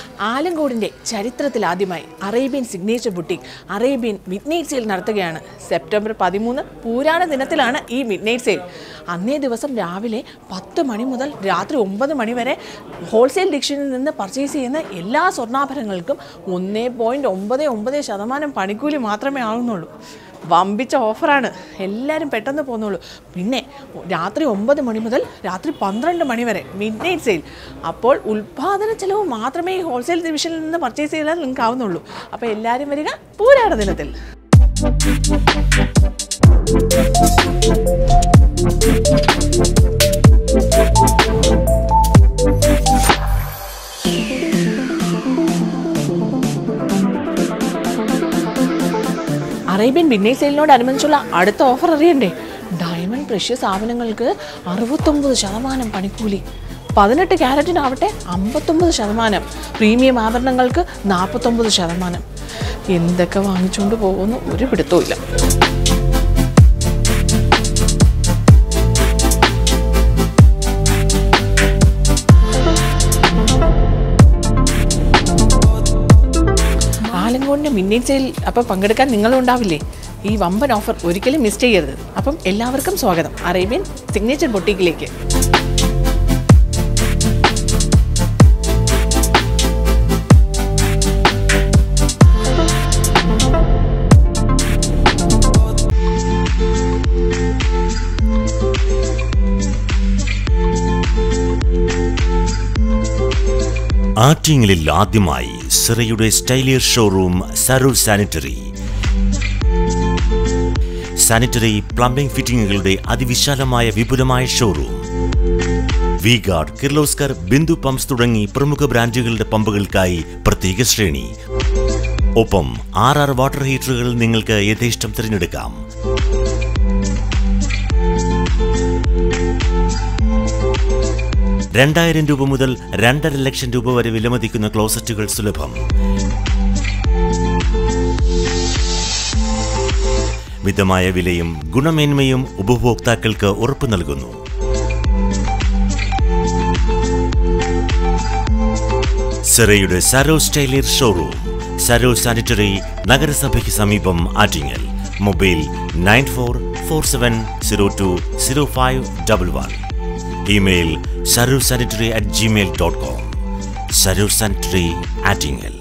ആലങ്കോടിൻ്റെ ചരിത്രത്തിൽ ആദ്യമായി Arabian signature boutique Arabian midnight sale നടത്തുകയാണ് സെപ്റ്റംബർ പതിമൂന്ന് പൂരാണ ദിനത്തിലാണ് ഈ മിഡ് നൈറ്റ് സെയിൽ അന്നേ ദിവസം രാവിലെ പത്ത് മണി മുതൽ രാത്രി ഒമ്പത് മണി വരെ ഹോൾസെയിൽ ഡിക്ഷനിൽ നിന്ന് പർച്ചേസ് ചെയ്യുന്ന എല്ലാ സ്വർണ്ണാഭരണങ്ങൾക്കും ഒന്നേ പോയിൻറ്റ് ഒമ്പത് ഒമ്പത് ശതമാനം പണിക്കൂലി മാത്രമേ ആകുന്നുള്ളൂ വമ്പിച്ച ഓഫറാണ് എല്ലാവരും പെട്ടെന്ന് പോന്നോളൂ പിന്നെ രാത്രി ഒമ്പത് മണി മുതൽ രാത്രി പന്ത്രണ്ട് മണി വരെ മിഡ് നൈറ്റ് സെയിൽ അപ്പോൾ ഉൽപ്പാദന ചെലവ് മാത്രമേ ഈ ഹോൾസെയിൽ ഡിവിഷനിൽ നിന്ന് പർച്ചേസ് ചെയ്താൽ നിങ്ങൾക്ക് ആവുന്നുള്ളൂ അപ്പോൾ എല്ലാവരും വരിക പൂരാട ദിനത്തിൽ അറേബ്യൻ മിഡ്നൈറ്റ് സെയിലിനോടനുബന്ധിച്ചുള്ള അടുത്ത ഓഫർ അറിയണ്ടേ ഡയമണ്ട് പ്രഷ്യസ് ആഭരണങ്ങൾക്ക് അറുപത്തൊമ്പത് ശതമാനം പണിക്കൂലി പതിനെട്ട് ക്യാരറ്റിനാവട്ടെ അമ്പത്തൊമ്പത് ശതമാനം പ്രീമിയം ആഭരണങ്ങൾക്ക് നാൽപ്പത്തൊമ്പത് ശതമാനം എന്തൊക്കെ വാങ്ങിച്ചുകൊണ്ട് പോകുന്നു ഒരു പിടുത്തവും ഇല്ല ആലങ്കോടിൻ്റെ മിന്നേറ്റ് സെയിൽ അപ്പം പങ്കെടുക്കാൻ നിങ്ങളും ഉണ്ടാവില്ലേ ഈ വമ്പൻ ഓഫർ ഒരിക്കലും മിസ് ചെയ്യരുത് അപ്പം എല്ലാവർക്കും സ്വാഗതം അറേബ്യൻ സിഗ്നേച്ചർ ബൊട്ടീക്കിലേക്ക് ആറ്റിങ്ങലിൽ ആദ്യമായി സിറയുടെ സ്റ്റൈലിയർ ഷോറൂം സരൂർ സാനിറ്ററി സാനിറ്ററി പ്ലംബിംഗ് ഫിറ്റിംഗുകളുടെ അതിവിശാലമായ വിപുലമായ showroom V Guard Kirloskar Bindu pumps തുടങ്ങി പ്രമുഖ ബ്രാൻഡുകളുടെ പമ്പുകൾക്കായി പ്രത്യേക ശ്രേണി ഒപ്പം ആർ ആർ വാട്ടർ ഹീറ്ററുകൾ നിങ്ങൾക്ക് യഥേഷ്ടം തിരഞ്ഞെടുക്കാം രണ്ടായിരം രൂപ മുതൽ രണ്ടര ലക്ഷം രൂപ വരെ വിലമതിക്കുന്ന ക്ലോസറ്റുകൾ സുലഭം മിതമായ വിലയും ഗുണമേന്മയും ഉപഭോക്താക്കൾക്ക് ഉറപ്പു നൽകുന്നു സിറയുടെ സരോ സ്റ്റൈലിയർ ഷോറൂം സരോ സാനിറ്ററി നഗരസഭയ്ക്ക് സമീപം Attingal mobile nine four four seven zero two zero five double one email Saro sanitary at Gmail dot com Saro sanitary Attingal